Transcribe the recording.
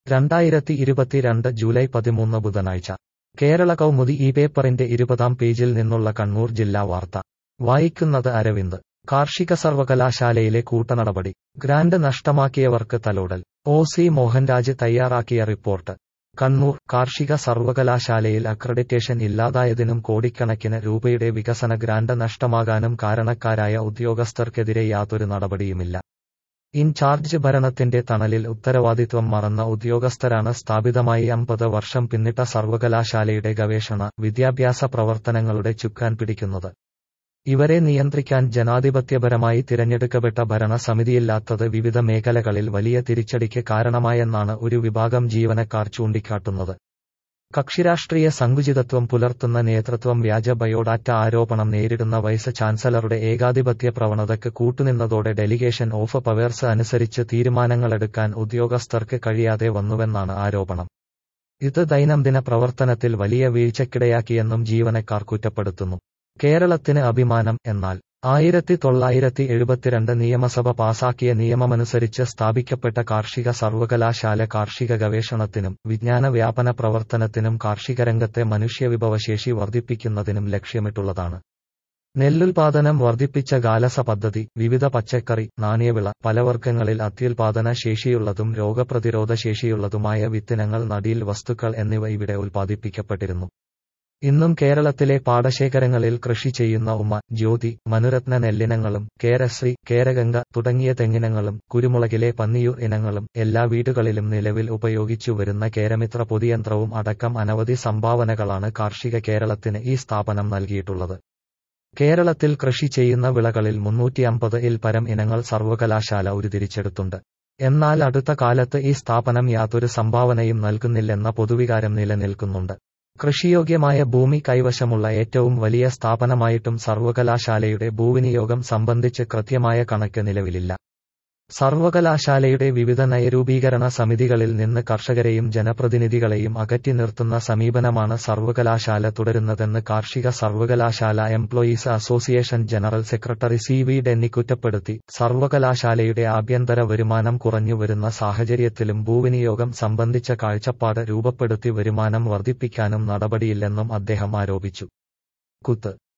രണ്ടായിരത്തി ഇരുപത്തിരണ്ട് ജൂലൈ പതിമൂന്ന് ബുധനാഴ്ച കേരള കൗമുദി ഈ പേപ്പറിന്റെ ഇരുപതാം പേജിൽ നിന്നുള്ള കണ്ണൂർ ജില്ലാ വാർത്ത വായിക്കുന്നത് അരവിന്ദ് കാർഷിക സർവകലാശാലയിലെ കൂട്ടനടപടി ഗ്രാന്റ് നഷ്ടമാക്കിയവർക്ക് തലോടൽ ഒ സി മോഹൻരാജ് തയ്യാറാക്കിയ റിപ്പോർട്ട് കണ്ണൂർ കാർഷിക സർവകലാശാലയിൽ അക്രഡിറ്റേഷൻ ഇല്ലാതായതിനും കോടിക്കണക്കിന് രൂപയുടെ വികസന ഗ്രാന്റ് നഷ്ടമാകാനും കാരണക്കാരായ ഉദ്യോഗസ്ഥർക്കെതിരെ യാതൊരു നടപടിയുമില്ല ഇൻചാർജ് ഭരണത്തിന്റെ തണലിൽ ഉത്തരവാദിത്വം മറന്ന ഉദ്യോഗസ്ഥരാണ് സ്ഥാപിതമായി അമ്പത് വർഷം പിന്നിട്ട സർവകലാശാലയുടെ ഗവേഷണ വിദ്യാഭ്യാസ പ്രവർത്തനങ്ങളുടെ ചുക്കാൻ പിടിക്കുന്നത് ഇവരെ നിയന്ത്രിക്കാൻ ജനാധിപത്യപരമായി തിരഞ്ഞെടുക്കപ്പെട്ട ഭരണസമിതിയില്ലാത്തത് വിവിധ മേഖലകളിൽ വലിയ തിരിച്ചടിക്ക് കാരണമായെന്നാണ് ഒരു വിഭാഗം ജീവനക്കാർ ചൂണ്ടിക്കാട്ടുന്നത് കക്ഷിരാഷ്ട്രീയ സങ്കുചിതത്വം പുലർത്തുന്ന നേതൃത്വം വ്യാജ ബയോഡാറ്റ ആരോപണം നേരിടുന്ന വൈസ് ചാൻസലറുടെ ഏകാധിപത്യ പ്രവണതയ്ക്ക് കൂട്ടുനിന്നതോടെ ഡെലിഗേഷൻ ഓഫ് പവേഴ്സ് അനുസരിച്ച് തീരുമാനങ്ങളെടുക്കാൻ ഉദ്യോഗസ്ഥർക്ക് കഴിയാതെ വന്നുവെന്നാണ് ആരോപണം ഇത് ദൈനംദിന പ്രവർത്തനത്തിൽ വലിയ വീഴ്ചക്കിടയാക്കിയെന്നും ജീവനക്കാർ കുറ്റപ്പെടുത്തുന്നു കേരളത്തിന് അഭിമാനം എന്നാൽ ആയിരത്തി തൊള്ളായിരത്തി എഴുപത്തിരണ്ട് നിയമസഭ പാസാക്കിയ നിയമമനുസരിച്ച് സ്ഥാപിക്കപ്പെട്ട കാർഷിക സർവകലാശാല കാർഷിക ഗവേഷണത്തിനും വിജ്ഞാന വ്യാപന പ്രവർത്തനത്തിനും കാർഷിക രംഗത്തെ മനുഷ്യവിഭവശേഷി വർദ്ധിപ്പിക്കുന്നതിനും ലക്ഷ്യമിട്ടുള്ളതാണ് നെല്ലുൽപാദനം വർദ്ധിപ്പിച്ച ഗാലസ പദ്ധതി വിവിധ പച്ചക്കറി നാണ്യവിള പലവർഗ്ഗങ്ങളിൽ അത്യുൽപാദന ശേഷിയുള്ളതും രോഗപ്രതിരോധ ശേഷിയുള്ളതുമായ വിത്തിനങ്ങൾ നടീൽ വസ്തുക്കൾ എന്നിവ ഇവിടെ ഉൽപ്പാദിപ്പിക്കപ്പെട്ടിരുന്നു ഇന്നും കേരളത്തിലെ പാടശേഖരങ്ങളിൽ കൃഷി ചെയ്യുന്ന ഉമ ജ്യോതി മനുരത്ന നെല്ലിനങ്ങളും കേരശ്രീ കേരഗംഗ തുടങ്ങിയ തെങ്ങിനങ്ങളും കുരുമുളകിലെ പന്നിയൂർ ഇനങ്ങളും എല്ലാ വീടുകളിലും നിലവിൽ ഉപയോഗിച്ചു വരുന്ന കേരമിത്ര പൊതിയന്ത്രവും അടക്കം അനവധി സംഭാവനകളാണ് കാർഷിക കേരളത്തിന് ഈ സ്ഥാപനം നൽകിയിട്ടുള്ളത് കേരളത്തിൽ കൃഷി ചെയ്യുന്ന വിളകളിൽ മുന്നൂറ്റി അമ്പത് ഇൽ പരം ഇനങ്ങൾ സർവകലാശാല ഉരുതിരിച്ചെടുത്തുണ്ട് എന്നാൽ അടുത്ത കാലത്ത് ഈ സ്ഥാപനം യാതൊരു സംഭാവനയും നൽകുന്നില്ലെന്ന പൊതുവികാരം നിലനിൽക്കുന്നുണ്ട് കൃഷിയോഗ്യമായ ഭൂമി കൈവശമുള്ള ഏറ്റവും വലിയ സ്ഥാപനമായിട്ടും സർവകലാശാലയുടെ ഭൂവിനിയോഗം സംബന്ധിച്ച് കൃത്യമായ കണക്ക് നിലവിലില്ല സർവകലാശാലയുടെ വിവിധ നയരൂപീകരണ സമിതികളിൽ നിന്ന് കർഷകരെയും ജനപ്രതിനിധികളെയും അകറ്റി നിർത്തുന്ന സമീപനമാണ് സർവകലാശാല തുടരുന്നതെന്ന് കാർഷിക സർവകലാശാല employees association general secretary C V Denny കുറ്റപ്പെടുത്തി സർവകലാശാലയുടെ ആഭ്യന്തര വരുമാനം കുറഞ്ഞു വരുന്ന സാഹചര്യത്തിലും ഭൂവിനിയോഗം സംബന്ധിച്ച കാഴ്ചപ്പാട് രൂപപ്പെടുത്തി വരുമാനം വർദ്ധിപ്പിക്കാനും നടപടിയില്ലെന്നും അദ്ദേഹം ആരോപിച്ചു കുത്ത്